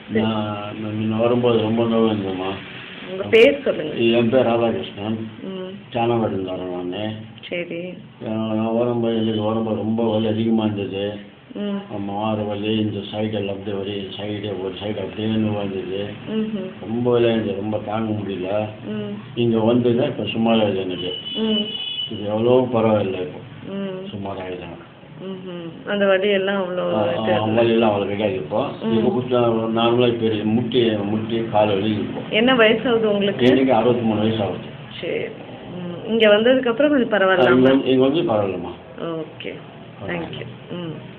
நான் முன்ன வரும்போது ரொம்ப நோவு இருந்தேம்மா உங்கள் பேர் சொல்லுங்கள் என் பேர் ராதாகிருஷ்ணன் ம் சாணவாடிந்தாரன் நான் சரி வரும்போது எனக்கு வரும்போது ரொம்ப வலி அதிகமாக இருந்தது ம் மாறு வலி இந்த சைடெல்லாம் அப்படியே வலி சைடு ஒரு சைடு அப்படியே நோவாக இருந்தது ம் ரொம்ப வலியாக இருந்தது ரொம்ப தாங்க முடியல ம் இங்கே வந்தது இப்போ சுமாராக இருக்குது எனக்கு ம் இது எவ்வளோ பரவாயில்லை இப்போ ம் சுமாராக ஆகிடுங்க ம் அந்த வலியெல்லாம் அவ்வளோ இது இல்லை. வலியெல்லாம் அவ்வளோ கிடையாது இப்போ இப்போ கொஞ்சம் நார்மலாக இப்போ இருக்கு. முட்டி முட்டி கால் வலி இப்போ என்ன வயசாகுது உங்களுக்கு எனக்கு அறுபத்தி மூணு வயசு ஆகுது சரி ம் இங்கே வந்ததுக்கப்புறம் கொஞ்சம் பரவாயில்லாமா இங்கே வந்து பரவாயில்லம்மா ஓகே தேங்க்யூ ம்